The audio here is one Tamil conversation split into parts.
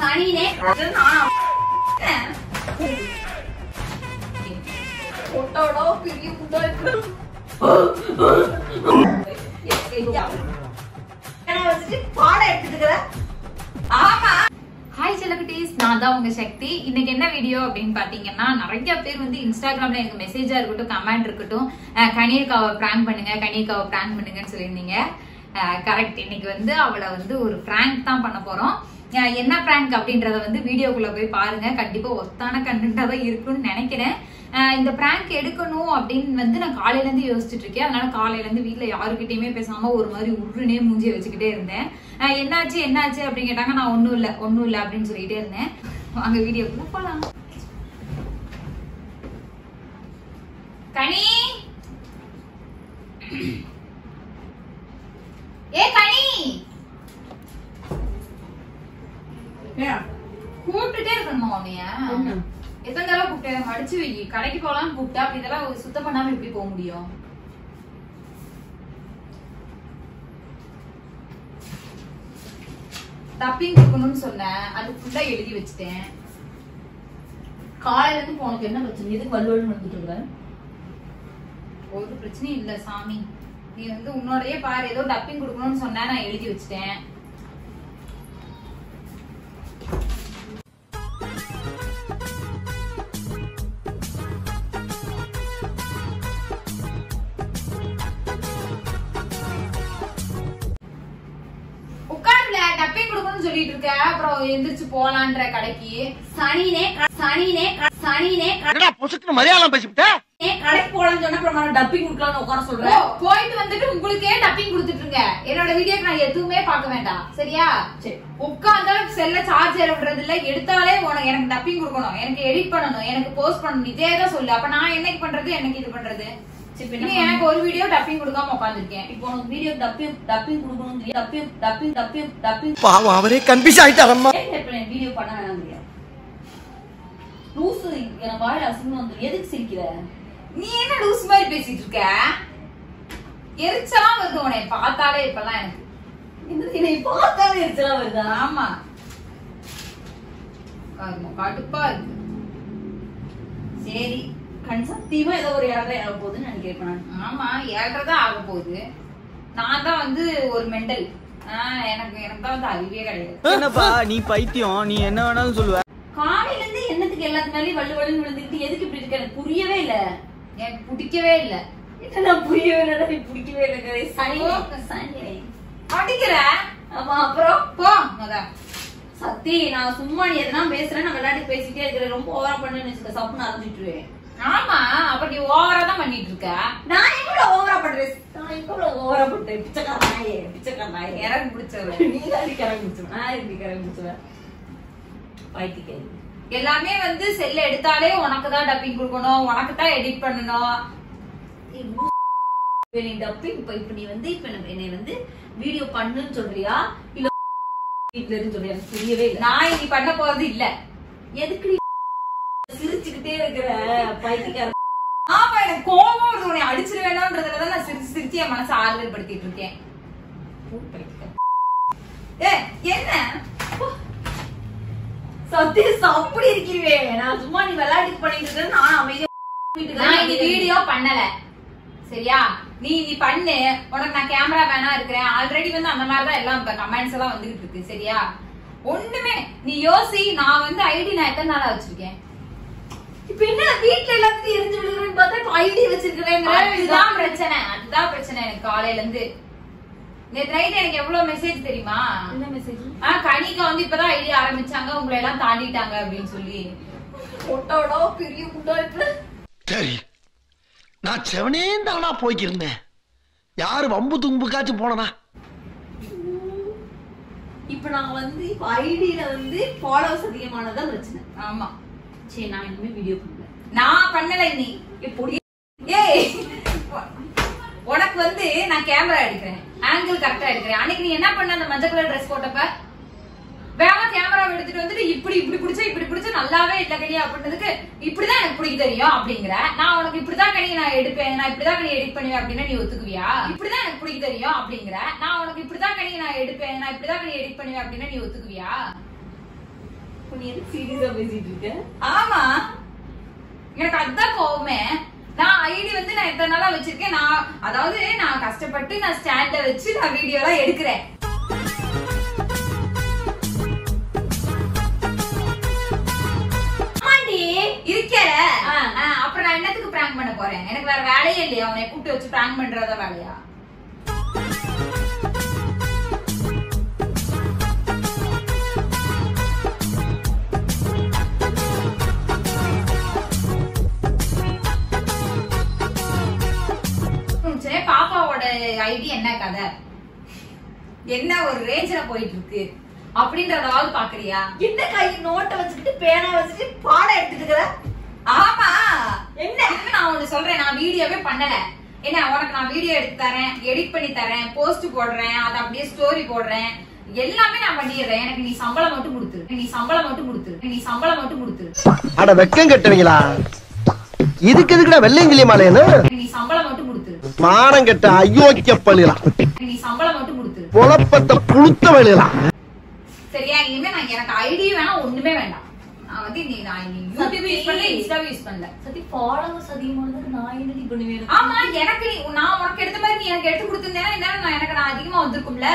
சனினே பொட்டோடோ பெரிய புட்டோ இருக்கு வச்சுட்டு பாடம் எடுத்துக்கிற ஆமா ஹாய் செல்லகுட்டீஸ் நான் தான் உங்க சக்தி இன்னைக்கு என்ன வீடியோ அப்படின்னு பாத்தீங்கன்னா நிறைய பேர் வந்து இன்ஸ்டாகிராம்ல எனக்கு மெசேஜா இருக்கட்டும் கமெண்ட் இருக்கட்டும் அஹ், கனியக்காவை பிராங்க் பண்ணுங்க கனியக்காவை பிராங்க் பண்ணுங்கன்னு சொல்லியிருந்தீங்க கரெக்ட் இன்னைக்கு வந்து அவளை வந்து ஒரு பிராங்க் தான் பண்ண போறோம் அஹ், என்ன பிராங்க் அப்படின்றத வந்து வீடியோக்குள்ள போய் பாருங்க கண்டிப்பா ஒத்தான கண்டென்ட்டா தான் இருக்கும்னு நினைக்கிறேன் அஹ், இந்த பிராங்க் எடுக்கணும் அப்படின்னு வந்து நான் காலையில இருந்து யோசிச்சுட்டு இருக்கேன் அதனால காலையில இருந்து வீட்ல யாருக்கிட்டயுமே பேசாம ஒரு மாதிரி உருனே மூஞ்சிய வச்சுக்கிட்டே இருந்தேன் அஹ், என்னாச்சு என்னாச்சு அப்படின்னு கேட்டாங்க நான் ஒண்ணும் இல்ல ஒண்ணும் இல்ல அப்படின்னு சொல்லிட்டே இருந்தேன் வாங்க வீடியோக்குள்ள போலாம் கனி ஏ கனி கூப்பிட்டுட்டே இருக்கணுமா உன்னைய என்ன? எத்தனை தடவை கூப்பிட்டேன் மடிச்சு வை கடைக்கு போலாம்னு கூப்பிட்டா அப்படி இதெல்லாம் சுத்தம் பண்ணாம எப்படி போக முடியும் டப்பிங் கொடுக்கணும்னு சொன்னேன் அது ஃபுல்லா எழுதி வச்சுட்டேன் காலையில இருந்து உனக்கு என்ன பிரச்சனை எதுக்கு வலுவலு வந்துட்டு இருக்க ஒரு பிரச்சனையும் இல்ல சாமி நீ வந்து உன்னோடயே பாரு ஏதோ டப்பிங் கொடுக்கணும்னு சொன்ன நான் எழுதி வச்சுட்டேன் உட்கார்ல டப்பிங் கொடுக்கணும்னு சொல்லிட்டு இருக்க அப்புறம் எந்திரிச்சு போலான்ற கடைக்கு சனினே சனினே சனினே என்னடா பொசுக்குன்னு மலையாளம் பேசிவிட்ட கடைக்கு போலான்னு சொன்ன அப்புறம் டப்பிங் கொடுக்கலாம்னு உட்கார ஓ, சொல்றேன் போயிட்டு வந்துட்டு உங்களுக்கே டப்பிங் கொடுத்துட்டு இருங்க என்னோட வீடியோக்கு நான் எதுவுமே பார்க்க வேண்டாம் சரியா சரி. உட்கார்ந்தா செல்ல சார்ஜர் விடுறது இல்ல எடுத்தாலே உனக்கு எனக்கு டப்பிங் கொடுக்கணும் எனக்கு எடிட் பண்ணணும் எனக்கு போஸ்ட் பண்ணணும் இதே தான் சொல்லு அப்ப நான் என்னைக்கு பண்றது என்னைக்கு இது பண்றது சரி, இப்ப நீ என்ன எனக்கு ஒரு வீடியோ டப்பிங் கொடுக்காம உட்காந்துருக்கேன் இப்போ உனக்கு வீடியோ டப்பிங் டப்பிங் கொடுக்கணும் தெரியும் டப்பிங் டப்பிங் டப்பிங் டப்பிங் பாவம் அவரே கன்ஃபியூஸ் ஆயிட்டாரம்மா வீடியோ பண்ண வேணாம் தெரியும் லூசு எனக்கு வாயில அசிங்கம் வந்து எதுக்கு சிரிக்கிற நீ என்ன லூஸ் மாதிரி பேசிட்டு இருக்க எரிச்சலாம் வருது உன்னை பார்த்தாலே இப்பெல்லாம் எனக்கு என்னது என்னை பார்த்தாலே எரிச்சலா வருதா ஆமா கரும, கடுப்பா இருக்கு சரி கண் சத்தியமா ஏதோ ஒரு ஏழரை ஆக போகுதுன்னு நினைக்கிறேன் இப்ப நான் ஆமா ஏழ்றதா ஆக போகுது நான் தான் வந்து ஒரு மெண்டல் எனக்கு எனக்கு தான் வந்து அறிவே கிடையாது என்னப்பா நீ பைத்தியம் நீ என்ன வேணாலும் சொல்லுவ காலையில இருந்து என்னத்துக்கு எல்லாத்து மேலயும் வள்ளு வள்ளுன்னு விழுந்துக்கிட்டு எதுக்கு இப்படி இருக்க எனக்கு புரியவே இல்ல எனக்கு பிடிக்கவே இல்ல என்ன நான் புரியவே இல்லை நீ பிடிக்கவே இல்லை சனி சனி அடிக்கிற ஆமா அப்புறம் போ முத சத்தி நான் சும்மா நீ எதனா பேசுறேன் நான் விளையாட்டு பேசிட்டே இருக்கிறேன் ரொம்ப ஓவரா பண்ணுன்னு வச்சுக்க சப்புன்னு அரைஞ்சிட்டுருவேன் ஆமா அப்ப நீ ஓவரா தான் பண்ணிட்டு இருக்க நான் எவ்வளவு ஓவரா பண்றேன் நான் எவ்வளவு ஓவரா பண்றேன் பிச்சைக்கார நாயே பிச்சைக்கார நாயே எனக்கு பிடிச்சவ நீ தான் கரை முடிச்சுவேன் நான் எப்படி கரை முடிச்சுவேன் பைத்தியக்காரி எல்லாமே வந்து செல்ல எடுத்தாலே உனக்கு தான் டப்பிங் கொடுக்கணும் உனக்கு தான் எடிட் பண்ணணும் ஏய், லூ- இப்ப நீ டப்பிங் இப்ப இப்ப நீ வந்து இப்ப என்ன- என்னை வந்து வீடியோ பண்ணுன்னு சொல்றியா இல்ல வீட்டுல இருந்து சொல்றியா எனக்கு புரியவே இல்ல நான் இனி பண்ண போறது இல்ல எதுக்கு நீ சிரிச்சுக்கிட்டே இருக்கிற பைத்தியக்கார ஆமா எனக்கு கோபம் வருது உன்னை அடிச்சிட வேண்டாம்ன்றதுலதான் நான் சிரிச்சு சிரிச்சு என் மனசை ஆறுதல் படுத்திட்டு இருக்கேன் ஏ என்ன சத்தியம் அப்படி இருக்கிறீவே நான் சும்மா நீ விளையாட்டுக்கு பண்ணிட்டு இருக்க நான் அமைதியா வீட்டுக்கு நான் இனி வீடியோ பண்ணல சரியா நீ நீ பண்ணு உனக்கு நான் கேமரா வேணா இருக்கிறேன் ஆல்ரெடி வந்து அந்த மாதிரி தான் எல்லாம் இப்ப கமெண்ட்ஸ் எல்லாம் வந்துகிட்டு இருக்கு சரியா ஒண்ணுமே நீ யோசி நான் வந்து ஐடி நான் எத்தனை நாளா வச்சிருக்கேன் இப்ப என்ன வீட்டுல எல்லாத்தையும் எரிஞ்சு விடுறேன்னு பார்த்தா இப்ப ஐடி வச்சிருக்கிறேன் அதுதான் பிரச்சனை அதுதான் பிரச்சனை எனக்கு காலையில இருந்து நேத்து நைட் எனக்கு எவ்வளவு மெசேஜ் தெரியுமா என்ன மெசேஜ் ஆ கனிக்கா வந்து இப்பதான் ஐடி ஆரம்பிச்சாங்க உங்களை எல்லாம் தாண்டிட்டாங்க அப்படின்னு சொல்லி பொட்டோடோ பெரிய முட்டோ இருக்கு சரி நான் செவனே தானா போய்க்கிருந்தேன் யாரு வம்பு தும்புக்காச்சும் போனனா இப்ப நான் வந்து இப்ப ஐடியில வந்து ஃபாலோவர்ஸ் அதிகமானதான் பிரச்சனை ஆமா சரி நான் இனிமே வீடியோ பண்ணுவேன் நான் பண்ணல நீ எப்படி ஏய் உனக்கு வந்து நான் கேமரா எடுக்கிறேன் ஆங்கிள் கரெக்டா எடுக்கிறேன் அன்னைக்கு நீ என்ன பண்ண அந்த மஞ்சள் கலர் ட்ரெஸ் போட்டப்ப வேகமா கேமரா எடுத்துட்டு வந்துட்டு இப்படி இப்படி பிடிச்சா இப்படி பிடிச்சா நல்லாவே இல்ல கனி அப்படின்றதுக்கு இப்படிதான் எனக்கு பிடிக்க தெரியும் அப்படிங்கிற நான் உனக்கு இப்படிதான் கனி நான் எடுப்பேன் நான் இப்படிதான் கனி எடிட் பண்ணுவேன் அப்படின்னா நீ ஒத்துக்குவியா இப்படிதான் எனக்கு பிடிக்க தெரியும் அப்படிங்கிற நான் உனக்கு இப்படிதான் கனி நான் எடுப்பேன் நான் இப்படிதான் கனி எடிட் பண்ணுவேன் அப்படின்னா நீ ஒத்துக்குவியா நீ என்ன சீரியஸா பேசிட்டு இருக்க ஆமா எனக்கு அதுதான் கோவமே நான் ஐடி வந்து நான் எத்தனை நாளா வச்சிருக்கேன் நான் அதாவது நான் கஷ்டப்பட்டு நான் ஸ்டாண்ட வச்சு நான் வீடியோ எல்லாம் எடுக்கிறேன் ஆமாண்டி இருக்கல ஆ. அப்புறம் நான் என்னத்துக்கு பிராங்க் பண்ண போறேன் எனக்கு வேற வேலையே இல்லையா அவனை கூப்பிட்டு வச்சு பிராங்க் பண்றதா வேலையா ம், சரி பாப்பாவோட ஐடி என்ன கதை என்ன ஒரு ரேஞ்சில போயிட்டு இருக்கு அப்படின்றதாவது பாக்குறியா இந்த கை நோட்டை வச்சுக்கிட்டு பேனா வச்சுட்டு பாடம் எடுத்துட்டு இருக்கிற ஆமா என்ன? என்ன நான் ஒண்ணு சொல்றேன் நான் வீடியோவே பண்ணல என்ன உனக்கு நான் வீடியோ எடுத்து தரேன் எடிட் பண்ணி தரேன் போஸ்ட் போடுறேன் அதை அப்படியே ஸ்டோரி போடுறேன் எல்லாமே நான் பண்ணிடுறேன் எனக்கு நீ சம்பளம் மட்டும் கொடுத்துரு நீ சம்பளம் மட்டும் கொடுத்துரு நீ சம்பளம் மட்டும் கொடுத்துரு அட வெக்கம் கட்டுவீங்களா இதுக்கு எதுக்குடா வெள்ளையங்கிலி மாலையன்னு நீ சம்பளம் மட்டும் கொடுத்துரு மானம் கெட்ட அயோக்கிய பழுகலாம் நீ சம்பளம் மட்டும் கொடுத்துரு புலப்பத்த புளுத்த வழுகலாம் சரியா இனிமே நான் எனக்கு ஐடி வேணாம் ஒண்ணுமே வேண்டாம் நான் வந்து நீ நான் நீ யூடியூப் யூஸ் பண்ணல இன்ஸ்டாவும் யூஸ் பண்ணல சத்தி ஃபாலோவர்ஸ் அதிகமானதுக்கு நான் என்னடி பண்ணுவேன் ஆமா எனக்கு நீ நான் உனக்கு எடுத்த மாதிரி நீ எனக்கு எடுத்து கொடுத்திருந்தேன்னா இந்நேரம் நான் எனக்கு நான் அதிகமா வந்திருக்கும்ல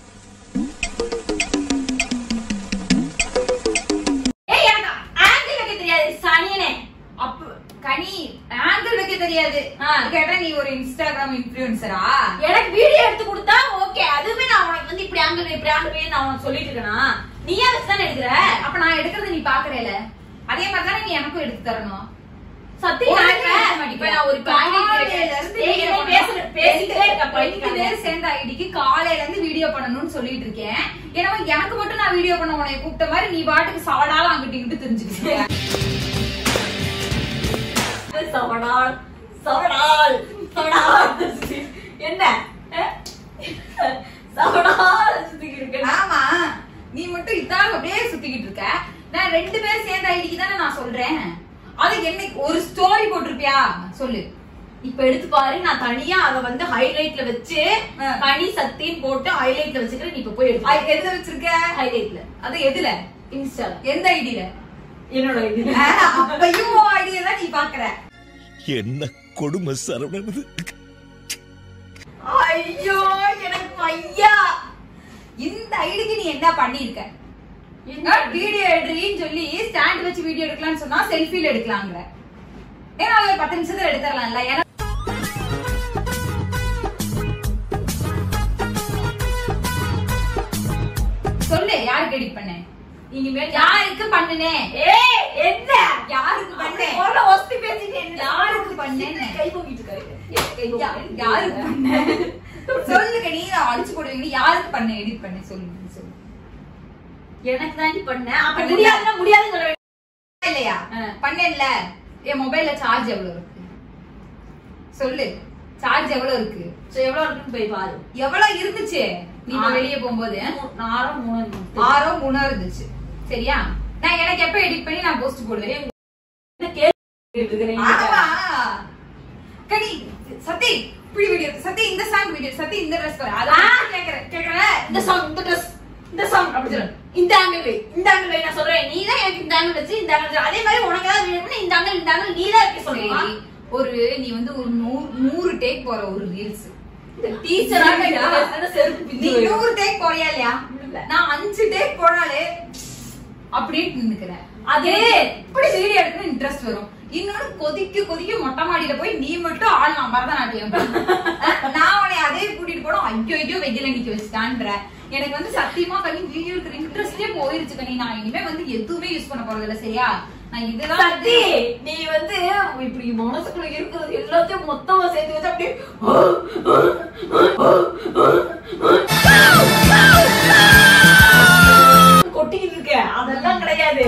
ஏய் எனக்கு ஆங்கிள் வைக்க தெரியாது சனியனே அப்ப கனி ஆங்கிள் வைக்க தெரியாது ஆ. கேட்டா நீ ஒரு இன்ஸ்டாகிராம் இன்ஃபுளுசரா எனக்கு வீடியோ எடுத்து கொடுத்தா ஓகே அதுவுமே நான் உனக்கு வந்து இப்படி ஆங்கிள் இப்படி ஆங்கிள் நான் உனக்கு சொல்லிட்டு இருக்கேனா நீயா வச்சு தானே எடுக்கிற அப்ப நான் எடுக்கிறத நீ பாக்குறேல அதே மாதிரி தானே நீ எனக்கும் எடுத்து தரணும் சத்தி ஒரு நான் நிமிஷம் இப்ப- இப்ப நான் ஒரு காலையில இருந்து ஏய், video என்ன பண்ணணும். பேசுற- பேசிக்கிட்டே இருக்க, ரெண்டு பைத்தியக்காரன். பேர் சேர்ந்த ஐடிக்கு காலையில இருந்து வீடியோ பண்ணணும்னு சொல்லிட்டு இருக்கேன் ஏன்னா எனக்கு மட்டும் நான் வீடியோ பண்ண உன்னை கூப்பிட்ட மாதிரி நீ பாட்டுக்கு சாடால அங்கிட்டு இங்கிட்டு தெரிஞ்சுக்கிட்டு சவடால் சவடால் சவடால் என்ன அஹ்? சவடால் சுத்திக்கிட்டு இருக்கேன் ஆமா நீ மட்டும் இதான் அப்படியே சுத்திக்கிட்டு இருக்க நான் ரெண்டு பேர் சேர்ந்த ஐடிக்கு தானே நான் சொல்றேன் அது என்னைக்கு ஒரு ஸ்டோரி போட்டிருப்பியா சொல்லு இப்ப எடுத்து பாரு நான் தனியா அத வந்து ஹைலைட்ல வச்சு ஆ. கனி சத்தின்னு போட்டு ஹைலைட்ல வச்சுக்கிறேன் நீ இப்ப போய் எடுத்து அது எதுல வச்சிருக்க ஹைலைட்ல அது எதுல இன்ஸ்டால எந்த ஐடியில என்னோட இது அப்பயும் ஐடியா தான் நீ பாக்குற என்ன கொடுமை சரவணன் ஐயோ எனக்கு ஐயா இந்த ஐடிக்கு நீ என்ன பண்ணிருக்க வீடியோ எடுறீன்னு சொல்லி ஸ்டாண்ட் வச்சு வீடியோ எடுக்கலாம்னு சொன்னா செல்ஃபில எடுக்கலாங்கிற ஏன்னா அது ஒரு பத்து நிமிஷத்துல எடுத்துடலாம்ல ஏன்னா சொல்லு யாருக்கு எடிட் பண்ண இனிமேல் யாருக்கு பண்ணுனேன் ஏய் என்ன யாருக்கு பண்ணேன் போல ஒஸ்தி பேசிட்டு என்ன யாருக்கு பண்ணேன்னு கை போக்கிட்டு இருக்காரு கை யா- போக்கிட்டு யாருக்கு பண்ண சொல்லுங்க நீ அடிச்சு போடுவீங்க யாருக்கு பண்ண எடிட் பண்ண சொல்லுங்க சொல்லு எனக்கு தாண்டி பண்ண அப்ப பண்ணல. முடியாதுன்னா முடியாதுன்னு சொல்ல வேண்டியது. இல்லையா ஆ. பண்ணேன்ல என் மொபைல்ல சார்ஜ் எவ்வளவு இருக்கு சொல்லு சார்ஜ் எவ்வளவு இருக்கு சோ எவ்வளவு இருக்குன்னு போய் பாரு எவ்வளவு இருந்துச்சு நீ இப்ப ஆ. வெளிய போகும்போது நாரும் மூணு இருந்துச்சு. ஆறோ மூணோ இருந்துச்சு சரியா நான் எனக்கு எப்ப எடிட் பண்ணி நான் போஸ்ட் போடுவேன் என்ன கேட்டுட்டு இருக்கிறேன் என்கிட்ட? ஆமா. கனி சத்தி இப்படி வீடியோ சத்தி இந்த சாங் வீடியோ சத்தி இந்த ட்ரெஸ் பாரு அத ஆ. கேக்குறேன் கேக்குறேன் இந்த சாங் இந்த ட்ரெஸ் இந்த சாங் அப்படி சொல்லு இந்த ஆங்கிள் வை இந்த ஆங்கிள் வை நான் சொல்றேன் நீ தான் எனக்கு இந்த ஆங்கிள் வச்சு இந்த ஆங்கிள் அதே மாதிரி உனக்கு ஏதாவது வேணும்னா இந்த ஆங்கிள் இந்த ஆங்கிள் நீ தான் வைக்க சரி சொல்லுங்க ஒரு நீ வந்து ஒரு நூறு நூறு டேக் போற ஒரு ரீல்ஸ் டீச்சராக செருப்பு நீ பிஞ்சு போயிடும். நூறு டேக் போறியா இல்லையா இல்ல. நான் அஞ்சு டேக் போனாலே அப்படியே நின்னுக்கிறேன் அது இப்படி வீடியோ எடுக்கணும் இன்ட்ரெஸ்ட் வரும் இன்னொன்னு கொதிக்க கொதிக்க மொட்டை மாடியில போய் நீ மட்டும் ஆள் நான் பரதநாட்டியம் அஹ் நான் உன்னை அதே கூட்டிட்டு போனோம் ஐயோ ஐயோ வெயில நிக்க வச்சுட்டான்ற எனக்கு வந்து சத்தியமா கனி வீடியோ எடுக்கிற இன்ட்ரெஸ்டே போயிருச்சு கனி நான் இனிமே வந்து எதுவுமே யூஸ் பண்ண போறது இல்ல சரியா நான் இதுதான் சத்தி நீ வந்து இப்படி மனசுக்குள்ள இருக்கிறது எல்லாத்தையும் மொத்தமா சேர்த்து வச்சு அப்படியே கொட்டிக்கிட்டு இருக்க அதெல்லாம் கிடையாது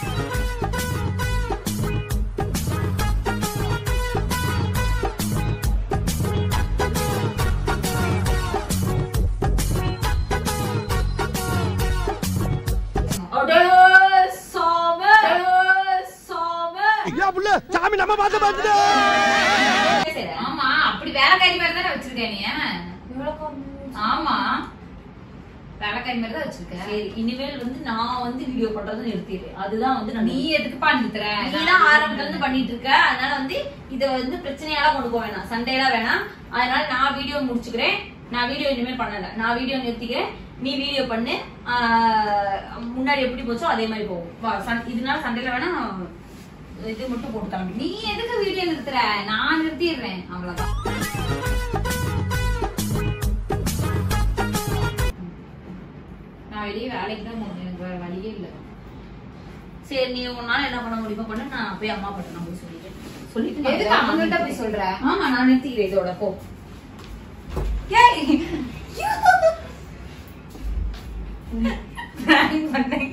அடே சாம சாம ஐயா புள்ள சாமி நம்ம பார்த்து பார்த்துட்டு சரி, ஆமா அப்படி வேலைக்காரி மாதிரி தானே வச்சிருக்கேன் நீ ஆமா வேலைக்காரி மாதிரி தான் வச்சிருக்க சரி இனிமேல் வந்து நான் வந்து வீடியோ பண்றதை நிறுத்திடுறேன் அதுதான் வந்து நான் நீ எதுக்குப்பா நிறுத்துற நீ தான் ஆரம்பத்துல இருந்து பண்ணிட்டு இருக்க அதனால வந்து இத வந்து பிரச்சனையால கொண்டு போக வேணாம் சண்டையெல்லாம் வேணாம் அதனால நான் வீடியோ முடிச்சுக்கிறேன் நான் வீடியோ இனிமேல் பண்ணல நான் வீடியோ நிறுத்திக்கிறேன் நீ வீடியோ பண்ணு ஆஹ் முன்னாடி எப்படி போச்சோ அதே மாதிரி போகும் வா, சண்- இதனால சண்டையில வேணா இது மட்டும் போட்டு கிளம்பி நீ எதுக்கு வீடியோ நிறுத்துற நான் நிறுத்திடுறேன் அவ்வளவுதான் நான் வெளியே வேலைக்கு தான் போகணும் எனக்கு வேற வழியே இல்லை சரி நீ உன்னால என்ன பண்ண முடியுமோ பண்ணு நான் போய் அம்மா பட்ட நான் போய் சொல்லிட்டேன் சொல்லிட்டு நான் எதுக்கு அவங்கள்ட்ட போய் சொல்ற ஆமா நான் நிறுத்திக்கிறேன் இதோட போ ஏய் prank பண்ணேன்.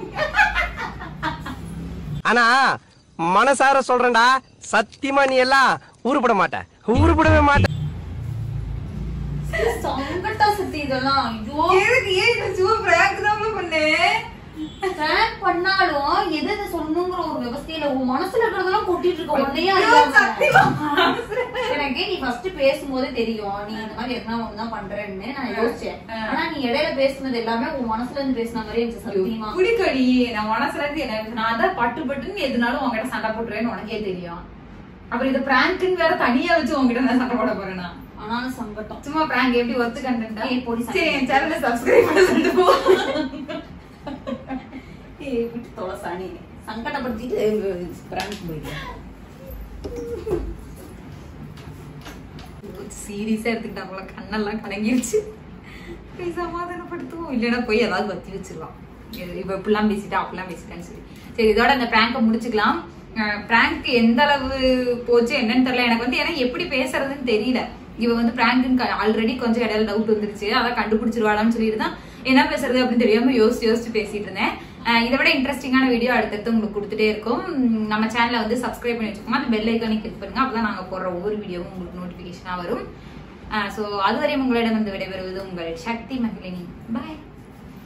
ஆனா மனசார சொல்றேன்டா சத்தியமா நீ எல்லாம் உருப்பட மாட்ட உருப்படவே மாட்ட சங்கட்டம் சத்தி இதெல்லாம் ஐயோ எதுக்கு ஏன் இந்த சும்மா prank தான் பண்ணேன் prank பண்ணாலும் எது எது சொல்லணுங்கிற ஒரு விவசாயில உன் மனசுல இருக்கிறதெல்லாம் கொட்டிட்டு இருக்க உன்னையே ஐயோ, சத்தியமா அறியாம. எனக்கு நீ ஃபர்ஸ்ட் பேசும்போதே தெரியும் நீ இந்த மாதிரி எதனா ஒண்ணுதான் பண்றேன்னு நான் யோசிச்சேன் ஆ. ஆனா நீ இடையில பேசுனது எல்லாமே உன் மனசுல இருந்து பேசின மாதிரி இருந்துச்சு சத்தியமா புடிக்கடி நான் மனசுல இருந்து எனக்கு நான் தான் பட்டு பட்டுன்னு எதுனாலும் உங்ககிட்ட சண்டை போட்டுறேன்னு உனக்கே தெரியும் அப்புறம் இது பிராங்க்னு வேற தனியா வச்சு உங்ககிட்ட நான் சண்டை போட போறேனா ஆனாலும் சங்கட்டம் சும்மா பிராங்க் எப்படி ஒத்து கண்டா ஏய், போடி சண்டை. சரி என் சேனலை சப்ஸ்கிரைப் பண்ண சொல்லிட்டு போ ஏய், விட்டு தொலை சாணி சங்கடப்படுத்திட்டு பிராங்க் போயிடுவேன் சீரியஸா எடுத்துக்கிட்டா போல கண்ணெல்லாம் கலங்கிருச்சு போய் சமாதானப்படுத்துவோம் இல்லைன்னா போய் ஏதாவது வத்தி வச்சிருவான் இது- இவ இப்படிலாம் பேசிட்டா அப்படிலாம் பேசிட்டான்னு சொல்லி சரி இதோட அந்த பிராங்கை முடிச்சுக்கலாம் பிராங்க் எந்த அளவு போச்சு என்னன்னு தெரியல எனக்கு வந்து ஏன்னா எப்படி பேசுறதுன்னு தெரியல இவ வந்து பிராங்க்னு ஆல்ரெடி கொஞ்சம் இடையில டவுட் வந்துருச்சு அதான் கண்டுபிடிச்சிருவாளான்னு சொல்லிட்டு தான் என்ன பேசுறது அப்படின்னு தெரியாம யோசிச்சு யோசிச்சு பேசிட்டு இருந்தேன் அஹ் இதை விட இன்ட்ரெஸ்டிங்கான வீடியோ அடுத்தடுத்து உங்களுக்கு கொடுத்துட்டே இருக்கும் உம் நம்ம சேனலை வந்து சப்ஸ்கிரைப் பண்ணி வச்சுக்கோமா அந்த பெல் ஐக்கானே கிளிக் பண்ணுங்க அப்பதான் நாங்க போடுற ஒவ்வொரு வீடியோவும் உங்களுக்கு நோட்டிபிகேஷனா வரும் ஸோ அதுவரையும் உங்களிடம் வந்து விடைபெறுவது உங்கள் சக்தி மகிழினி பாய்